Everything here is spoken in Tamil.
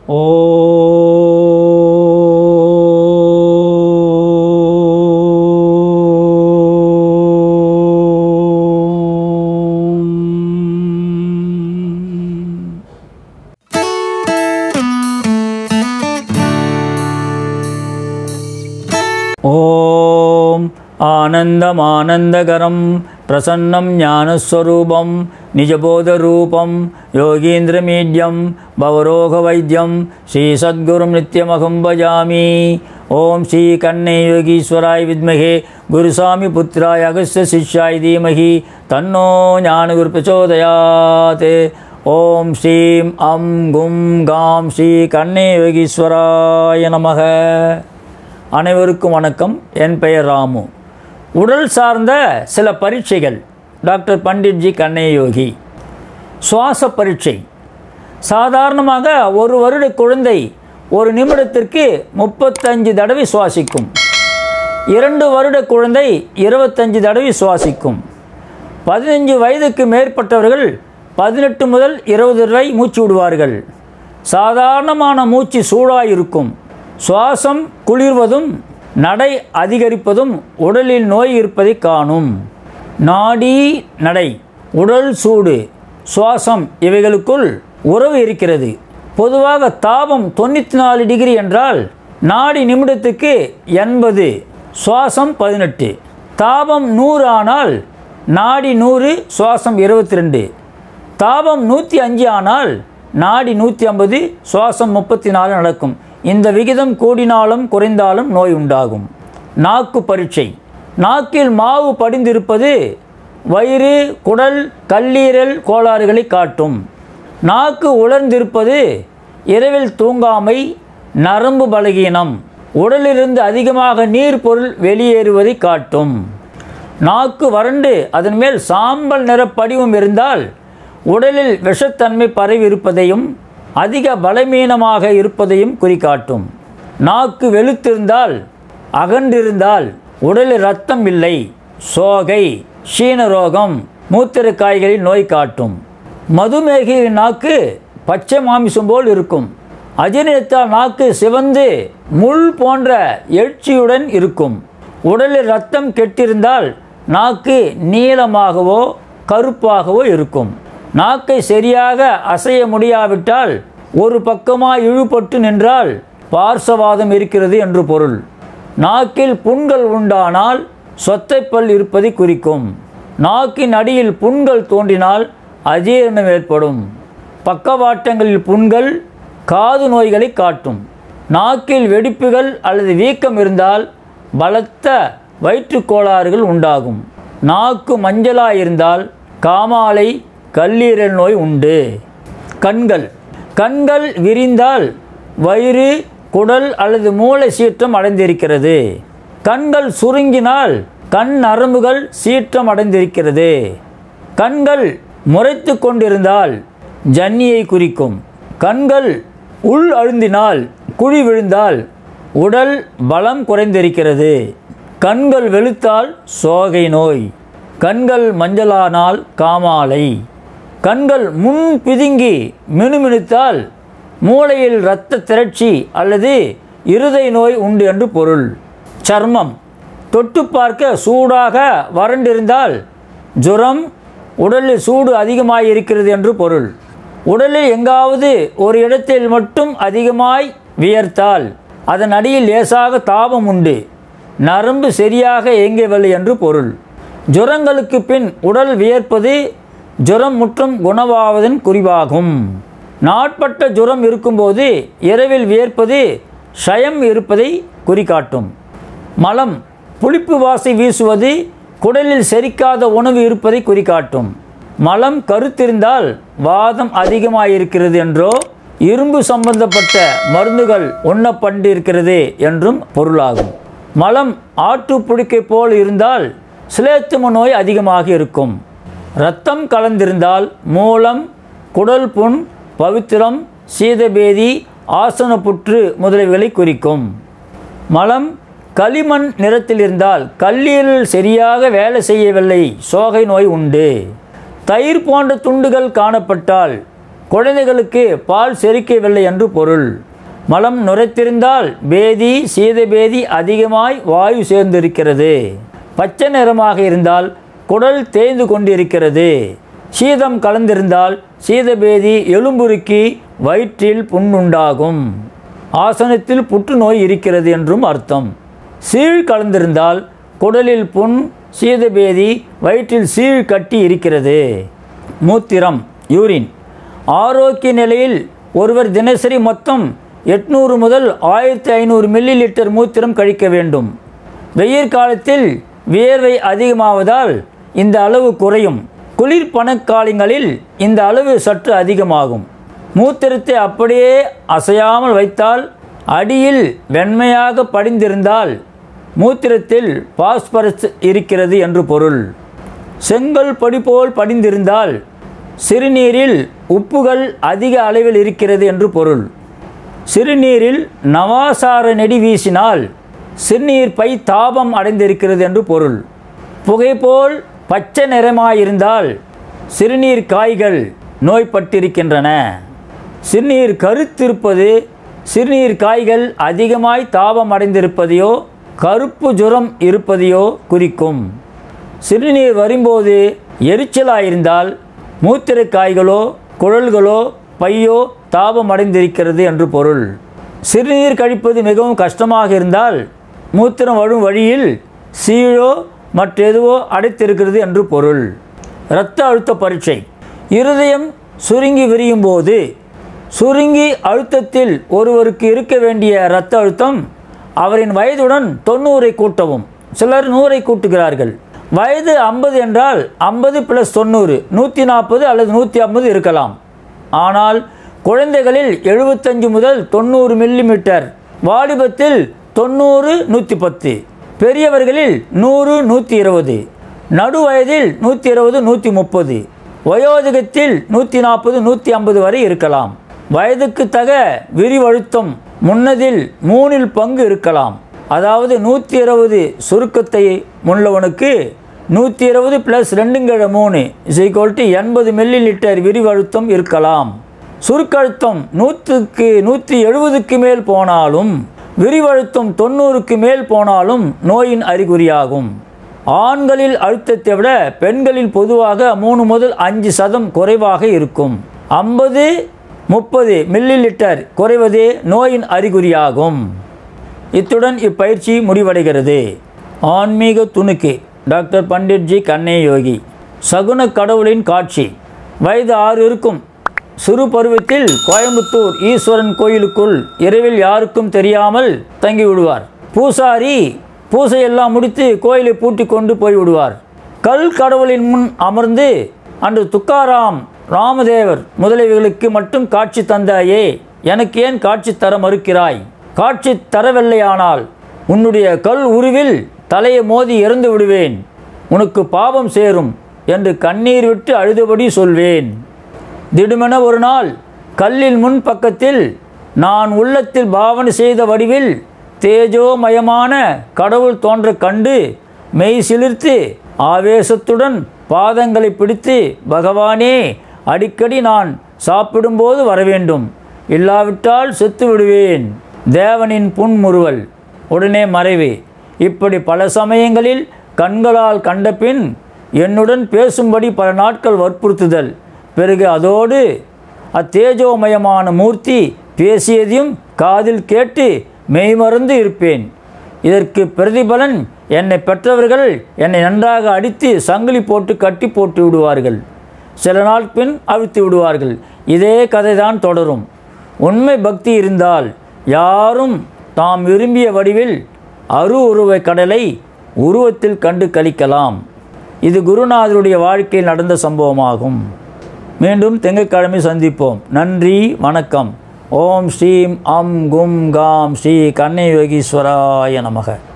ஓம் ॐ आनन्दमानन्दकरं प्रसन्नं ज्ञानस्वरूपं निजबोधरूपं योगीन्द्रमीड्यं भवरोगवैद्यं श्रीसद्गुरुं नित्यमहं भजामि ॐ श्रीकन्ने योगीश्वराय विद्महे गुरुस्वामिपुत्राय अगस्त्य शिष्याय धीमहि तन्नो ज्ञानगुरुप्रचोदयात् ॐ श्रीं अं गुं गां श्रीकन्ने योगீஸ்வராய நமக அனைவருக்கும் வணக்கம் என் பெயர் ராமு உடல் சார்ந்த சில பரீட்சைகள் டாக்டர் பண்டிட்ஜி கண்ணைய யோகி சுவாச பரீட்சை சாதாரணமாக ஒரு வருட குழந்தை ஒரு நிமிடத்திற்கு முப்பத்தஞ்சு தடவை சுவாசிக்கும் இரண்டு வருட குழந்தை இருபத்தஞ்சு தடவை சுவாசிக்கும் பதினஞ்சு வயதுக்கு மேற்பட்டவர்கள் பதினெட்டு முதல் இருபது வரை மூச்சு விடுவார்கள் சாதாரணமான மூச்சு சூடாக இருக்கும் சுவாசம் குளிர்வதும் நடை அதிகரிப்பதும் உடலில் நோய் இருப்பதை காணும் நாடி நடை உடல் சூடு சுவாசம் இவைகளுக்குள் உறவு இருக்கிறது பொதுவாக தாபம் தொண்ணூற்றி நாலு டிகிரி என்றால் நாடி நிமிடத்துக்கு எண்பது சுவாசம் பதினெட்டு தாபம் நூறு ஆனால் நாடி நூறு சுவாசம் இருபத்தி ரெண்டு தாபம் நூற்றி அஞ்சு ஆனால் நாடி நூற்றி ஐம்பது சுவாசம் முப்பத்தி நாலு நடக்கும் இந்த விகிதம் கூடினாலும் குறைந்தாலும் நோய் உண்டாகும் நாக்கு பரீட்சை நாக்கில் மாவு படிந்திருப்பது வயிறு குடல் கல்லீரல் கோளாறுகளை காட்டும் நாக்கு உலர்ந்திருப்பது இரவில் தூங்காமை நரம்பு பலகீனம் உடலிலிருந்து அதிகமாக நீர் பொருள் வெளியேறுவதை காட்டும் நாக்கு வறண்டு அதன் மேல் சாம்பல் நிற படிவம் இருந்தால் உடலில் விஷத்தன்மை பரவி இருப்பதையும் அதிக பலவீனமாக இருப்பதையும் குறிக்காட்டும் நாக்கு வெளுத்திருந்தால் அகன்றிருந்தால் உடலில் ரத்தம் இல்லை சோகை ஷீனரோகம் மூத்திர காய்களில் நோய் காட்டும் மதுமேகியின் நாக்கு பச்சை மாமிசம் போல் இருக்கும் அஜீரணத்தால் நாக்கு சிவந்து முள் போன்ற எழுச்சியுடன் இருக்கும் உடலில் ரத்தம் கெட்டிருந்தால் நாக்கு நீளமாகவோ கருப்பாகவோ இருக்கும் நாக்கை சரியாக அசைய முடியாவிட்டால் ஒரு பக்கமாக இழுபட்டு நின்றால் பார்சவாதம் இருக்கிறது என்று பொருள் நாக்கில் புண்கள் உண்டானால் சொத்தைப்பல் இருப்பதை குறிக்கும் நாக்கின் அடியில் புண்கள் தோன்றினால் அஜீரணம் ஏற்படும் பக்கவாட்டங்களில் புண்கள் காது நோய்களை காட்டும் நாக்கில் வெடிப்புகள் அல்லது வீக்கம் இருந்தால் பலத்த வயிற்றுக் கோளாறுகள் உண்டாகும் நாக்கு மஞ்சளாக இருந்தால் காமாலை கல்லீரல் நோய் உண்டு கண்கள் கண்கள் விரிந்தால் வயிறு குடல் அல்லது மூளை சீற்றம் அடைந்திருக்கிறது கண்கள் சுருங்கினால் கண் நரம்புகள் சீற்றம் அடைந்திருக்கிறது கண்கள் முறைத்து கொண்டிருந்தால் ஜன்னியை குறிக்கும் கண்கள் உள் அழுந்தினால் குழி விழுந்தால் உடல் பலம் குறைந்திருக்கிறது கண்கள் வெளுத்தால் சோகை நோய் கண்கள் மஞ்சளானால் காமாலை கண்கள் முன் பிதுங்கி மினுமினுத்தால் மூளையில் இரத்த திரட்சி அல்லது இருதய நோய் உண்டு என்று பொருள் சர்மம் தொட்டு பார்க்க சூடாக வறண்டிருந்தால் ஜுரம் உடலில் சூடு அதிகமாக இருக்கிறது என்று பொருள் உடலில் எங்காவது ஒரு இடத்தில் மட்டும் அதிகமாய் வியர்த்தால் அதன் அடியில் லேசாக தாபம் உண்டு நரம்பு சரியாக இயங்கவில்லை என்று பொருள் ஜுரங்களுக்கு பின் உடல் வியர்ப்பது ஜுரம் முற்றும் குணமாவதன் குறிவாகும் நாட்பட்ட ஜுரம் இருக்கும்போது இரவில் வியர்ப்பது ஷயம் இருப்பதை குறிகாட்டும் மலம் புளிப்பு வாசை வீசுவது குடலில் செரிக்காத உணவு இருப்பதை குறிகாட்டும் மலம் கருத்திருந்தால் வாதம் அதிகமாயிருக்கிறது என்றோ இரும்பு சம்பந்தப்பட்ட மருந்துகள் உண்ணப்பட்டிருக்கிறது என்றும் பொருளாகும் மலம் ஆட்டுப்புழுக்கை போல் இருந்தால் சிலேத்தும நோய் அதிகமாக இருக்கும் இரத்தம் கலந்திருந்தால் மூலம் குடல் புண் பவித்திரம் சீதபேதி ஆசனப்புற்று முதலியவைகளை குறிக்கும் மலம் களிமண் நிறத்தில் இருந்தால் கல்லீரல் சரியாக வேலை செய்யவில்லை சோகை நோய் உண்டு தயிர் போன்ற துண்டுகள் காணப்பட்டால் குழந்தைகளுக்கு பால் செரிக்கவில்லை என்று பொருள் மலம் நுரைத்திருந்தால் பேதி சீதபேதி அதிகமாய் வாயு சேர்ந்திருக்கிறது பச்சை நிறமாக இருந்தால் குடல் தேய்ந்து கொண்டிருக்கிறது சீதம் கலந்திருந்தால் சீதபேதி எலும்புருக்கி வயிற்றில் புண்ணுண்டாகும் ஆசனத்தில் புற்றுநோய் இருக்கிறது என்றும் அர்த்தம் சீழ் கலந்திருந்தால் குடலில் புண் சீதபேதி வயிற்றில் சீழ் கட்டி இருக்கிறது மூத்திரம் யூரின் ஆரோக்கிய நிலையில் ஒருவர் தினசரி மொத்தம் எட்நூறு முதல் ஆயிரத்தி ஐநூறு மில்லி லிட்டர் மூத்திரம் கழிக்க வேண்டும் வெயில் காலத்தில் வியர்வை அதிகமாவதால் இந்த அளவு குறையும் குளிர் பணக்காலங்களில் இந்த அளவு சற்று அதிகமாகும் மூத்திரத்தை அப்படியே அசையாமல் வைத்தால் அடியில் வெண்மையாக படிந்திருந்தால் மூத்திரத்தில் பாஸ்பரஸ் இருக்கிறது என்று பொருள் செங்கல் படி போல் படிந்திருந்தால் சிறுநீரில் உப்புகள் அதிக அளவில் இருக்கிறது என்று பொருள் சிறுநீரில் நவாசார நெடி வீசினால் சிறுநீர் பை தாபம் அடைந்திருக்கிறது என்று பொருள் புகை போல் பச்சை நிறமாயிருந்தால் சிறுநீர் காய்கள் நோய்பட்டிருக்கின்றன சிறுநீர் கருத்திருப்பது சிறுநீர் காய்கள் அதிகமாய் தாபம் அடைந்திருப்பதையோ கருப்பு ஜுரம் இருப்பதையோ குறிக்கும் சிறுநீர் வரும்போது எரிச்சலாயிருந்தால் மூத்திர காய்களோ குழல்களோ பையோ தாபம் அடைந்திருக்கிறது என்று பொருள் சிறுநீர் கழிப்பது மிகவும் கஷ்டமாக இருந்தால் மூத்திரம் வரும் வழியில் சீழோ மற்றெதுவோ அடைத்திருக்கிறது என்று பொருள் இரத்த அழுத்த பரீட்சை இருதயம் சுருங்கி விரியும் போது சுருங்கி அழுத்தத்தில் ஒருவருக்கு இருக்க வேண்டிய இரத்த அழுத்தம் அவரின் வயதுடன் தொண்ணூறை கூட்டவும் சிலர் நூறை கூட்டுகிறார்கள் வயது ஐம்பது என்றால் ஐம்பது ப்ளஸ் தொண்ணூறு நூற்றி நாற்பது அல்லது நூற்றி ஐம்பது இருக்கலாம் ஆனால் குழந்தைகளில் எழுபத்தஞ்சு முதல் தொண்ணூறு மில்லிமீட்டர் வாலிபத்தில் தொண்ணூறு நூற்றி பத்து பெரியவர்களில் நூறு நூற்றி இருபது நடு வயதில் நூற்றி இருபது நூற்றி முப்பது வயோதிகத்தில் நூற்றி நாற்பது நூற்றி ஐம்பது வரை இருக்கலாம் வயதுக்கு தக விரிவழுத்தம் முன்னதில் மூணில் பங்கு இருக்கலாம் அதாவது நூற்றி இருபது சுருக்கத்தை உள்ளவனுக்கு நூற்றி இருபது ப்ளஸ் ரெண்டுங்கிற மூணு இஸ் ஈக்குவல் டு எண்பது மில்லி லிட்டர் விரிவழுத்தம் இருக்கலாம் சுருக்கழுத்தம் நூற்றுக்கு நூற்றி எழுபதுக்கு மேல் போனாலும் விரிவழுத்தம் தொண்ணூறுக்கு மேல் போனாலும் நோயின் அறிகுறியாகும் ஆண்களில் அழுத்தத்தை விட பெண்களில் பொதுவாக மூணு முதல் அஞ்சு சதம் குறைவாக இருக்கும் ஐம்பது முப்பது மில்லி லிட்டர் குறைவதே நோயின் அறிகுறியாகும் இத்துடன் இப்பயிற்சி முடிவடைகிறது ஆன்மீக துணுக்கு டாக்டர் பண்டிட்ஜி கண்ணே யோகி சகுன கடவுளின் காட்சி வயது ஆறு இருக்கும் சிறு பருவத்தில் கோயம்புத்தூர் ஈஸ்வரன் கோயிலுக்குள் இரவில் யாருக்கும் தெரியாமல் தங்கி விடுவார் பூசாரி பூசையெல்லாம் முடித்து கோயிலை பூட்டி கொண்டு போய் விடுவார் கல் கடவுளின் முன் அமர்ந்து அன்று துக்காராம் ராமதேவர் முதலியவர்களுக்கு மட்டும் காட்சி தந்தாயே எனக்கு ஏன் காட்சி தர மறுக்கிறாய் காட்சி தரவில்லையானால் உன்னுடைய கல் உருவில் தலையை மோதி இறந்து விடுவேன் உனக்கு பாவம் சேரும் என்று கண்ணீர் விட்டு அழுதபடி சொல்வேன் திடுமென ஒரு நாள் கல்லின் முன் பக்கத்தில் நான் உள்ளத்தில் பாவனை செய்த வடிவில் தேஜோமயமான கடவுள் தோன்ற கண்டு மெய் சிலிர்த்து ஆவேசத்துடன் பாதங்களை பிடித்து பகவானே அடிக்கடி நான் சாப்பிடும்போது வரவேண்டும் இல்லாவிட்டால் செத்து விடுவேன் தேவனின் புன்முறுவல் உடனே மறைவு இப்படி பல சமயங்களில் கண்களால் கண்டபின் என்னுடன் பேசும்படி பல நாட்கள் வற்புறுத்துதல் பிறகு அதோடு அத்தேஜோமயமான மூர்த்தி பேசியதையும் காதில் கேட்டு மெய்மறந்து இருப்பேன் இதற்கு பிரதிபலன் என்னை பெற்றவர்கள் என்னை நன்றாக அடித்து சங்கிலி போட்டு கட்டி போட்டு விடுவார்கள் சில நாள் பின் அவிழ்த்து விடுவார்கள் இதே கதைதான் தொடரும் உண்மை பக்தி இருந்தால் யாரும் தாம் விரும்பிய வடிவில் அரு உருவ கடலை உருவத்தில் கண்டு கழிக்கலாம் இது குருநாதருடைய வாழ்க்கையில் நடந்த சம்பவமாகும் மீண்டும் திங்கட்கிழமை சந்திப்போம் நன்றி வணக்கம் ஓம் ஸ்ரீம் அம் கும் காம் ஸ்ரீ கண்ணை யோகீஸ்வராய நமக